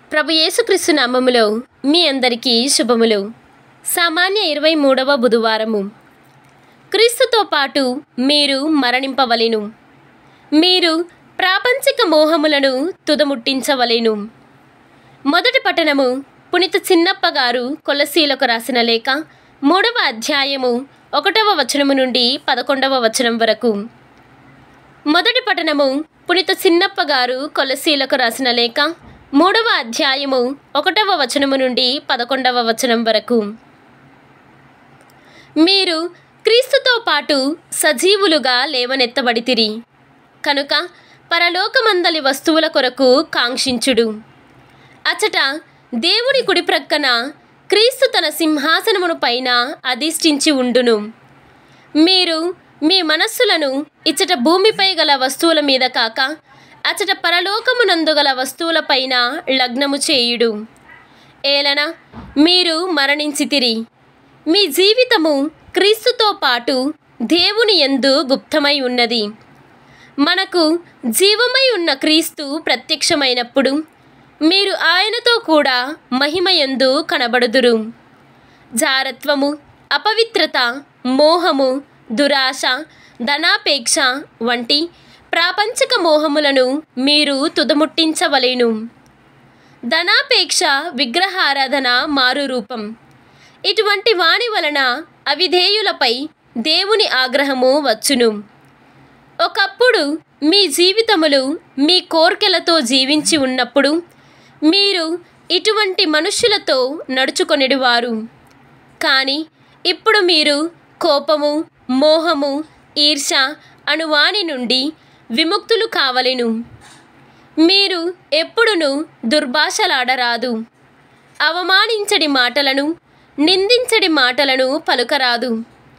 ప్రభు యేసుక్రీస్తు నామములో మీ అందరికీ శుభములు సామాన్య ఇరవై మూడవ బుధవారము క్రీస్తుతో పాటు మీరు మరణింపవలెను మీరు ప్రాపంచిక మోహములను తుదముట్టించవలెను మొదటి పట్టణము పునిత చిన్నప్ప గారు కొలసీలకు రాసిన లేఖ మూడవ అధ్యాయము ఒకటవ వచనము నుండి పదకొండవ వచనం వరకు మొదటి పట్టణము పునిత చిన్నప్ప గారు కొలసీలకు రాసిన లేఖ మూడవ అధ్యాయము ఒకటవ వచనము నుండి పదకొండవ వచనం వరకు మీరు క్రీస్తుతో పాటు సజీవులుగా లేవనెత్తబడితిరి కనుక పరలోకమందలి వస్తువుల కొరకు కాంక్షించుడు అచట దేవుని కుడి ప్రక్కన క్రీస్తు తన సింహాసనమును పైన అధిష్ఠించి ఉండును మీరు మీ మనస్సులను ఇచ్చట భూమిపై గల వస్తువుల మీద కాక అచట పరలోకమునందు గల వస్తువులపైన లగ్నము చేయుడు ఏలన మీరు మరణించితిరి మీ జీవితము క్రీస్తుతో పాటు దేవుని యందు గుప్తమై ఉన్నది మనకు జీవమై ఉన్న క్రీస్తు ప్రత్యక్షమైనప్పుడు మీరు ఆయనతో కూడా మహిమయందు కనబడుదురు జారత్వము అపవిత్రత మోహము దురాశ ధనాపేక్ష వంటి ప్రాపంచిక మోహములను మీరు తుదముట్టించవలేను ధనాపేక్ష విగ్రహారాధన మారు రూపం ఇటువంటి వాణి వలన అవిధేయులపై దేవుని ఆగ్రహము వచ్చును ఒకప్పుడు మీ జీవితములు మీ కోర్కెలతో జీవించి ఉన్నప్పుడు మీరు ఇటువంటి మనుష్యులతో నడుచుకొనిడివారు కానీ ఇప్పుడు మీరు కోపము మోహము ఈర్ష అణువాని నుండి విముక్తులు కావలెను మీరు ఎప్పుడును దుర్భాషలాడరాదు అవమానించడి మాటలను నిందించడి మాటలను పలుకరాదు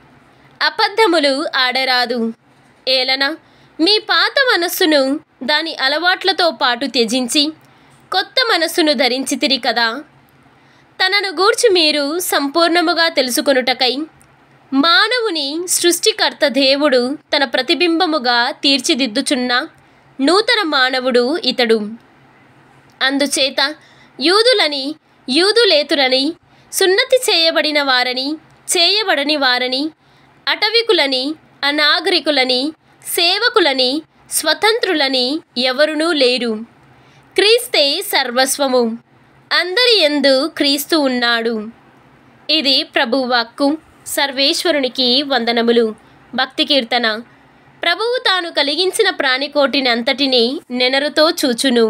అబద్ధములు ఆడరాదు ఏలన మీ పాత మనస్సును దాని అలవాట్లతో పాటు త్యజించి కొత్త మనస్సును ధరించితిరి కదా తనను గూర్చి మీరు సంపూర్ణముగా తెలుసుకొనుటకై మానవుని సృష్టికర్త దేవుడు తన ప్రతిబింబముగా తీర్చిదిద్దుచున్న నూతన మానవుడు ఇతడు అందుచేత యూదులని యూదులేతులని సున్నతి చేయబడిన వారని చేయబడని వారని అటవికులని అనాగరికులని సేవకులని స్వతంత్రులని ఎవరునూ లేరు క్రీస్తే సర్వస్వము అందరి ఎందు క్రీస్తు ఉన్నాడు ఇది ప్రభువాక్కు సర్వేశ్వరునికి వందనములు భక్తి కీర్తన ప్రభువు తాను కలిగించిన ప్రాణికోటిని అంతటిని నెనరుతో చూచును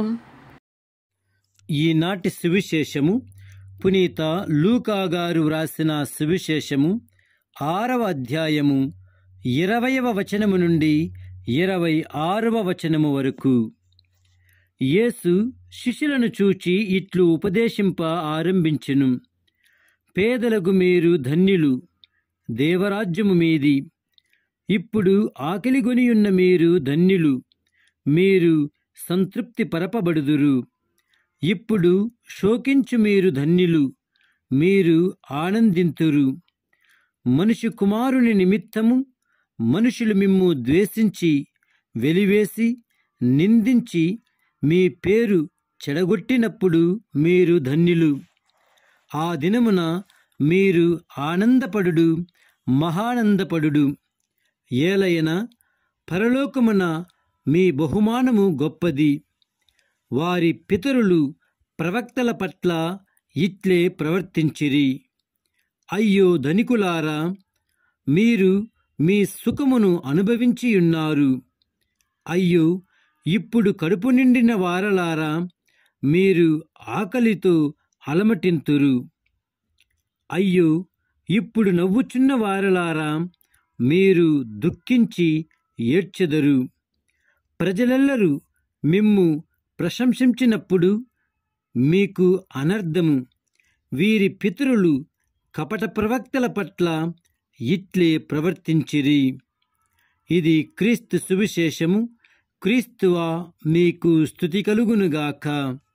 ఈనాటి సువిశేషము పునీత లూకా గారు వ్రాసిన సువిశేషము ఆరవ అధ్యాయము ఇరవయవ వచనము నుండి ఇరవై ఆరవ వచనము వరకు యేసు శిష్యులను చూచి ఇట్లు ఉపదేశింప ఆరంభించెను పేదలకు మీరు ధన్యులు దేవరాజ్యము మీది ఇప్పుడు ఆకలిగొనియున్న మీరు ధన్యులు మీరు సంతృప్తి పరపబడుదురు ఇప్పుడు శోకించు మీరు ధన్యులు మీరు ఆనందింతురు మనుషు కుమారుని నిమిత్తము మనుషులు మిమ్ము ద్వేషించి వెలివేసి నిందించి మీ పేరు చెడగొట్టినప్పుడు మీరు ధన్యులు ఆ దినమున మీరు ఆనందపడుడు మహానందపడుడు ఏలయన పరలోకమున మీ బహుమానము గొప్పది వారి పితరులు ప్రవక్తల పట్ల ఇట్లే ప్రవర్తించిరి అయ్యో ధనికులారా మీరు మీ సుఖమును అనుభవించియున్నారు అయ్యో ఇప్పుడు కడుపు నిండిన వారలారా మీరు ఆకలితో అలమటింతురు అయ్యో ఇప్పుడు నవ్వుచున్న వారలారా మీరు దుఃఖించి ఏడ్చెదరు ప్రజలెల్లరూ మిమ్ము ప్రశంసించినప్పుడు మీకు అనర్థము వీరి పితరులు కపట ప్రవక్తల పట్ల ఇట్లే ప్రవర్తించిరి ఇది క్రీస్తు సువిశేషము క్రీస్తువా మీకు స్థుతి కలుగునుగాక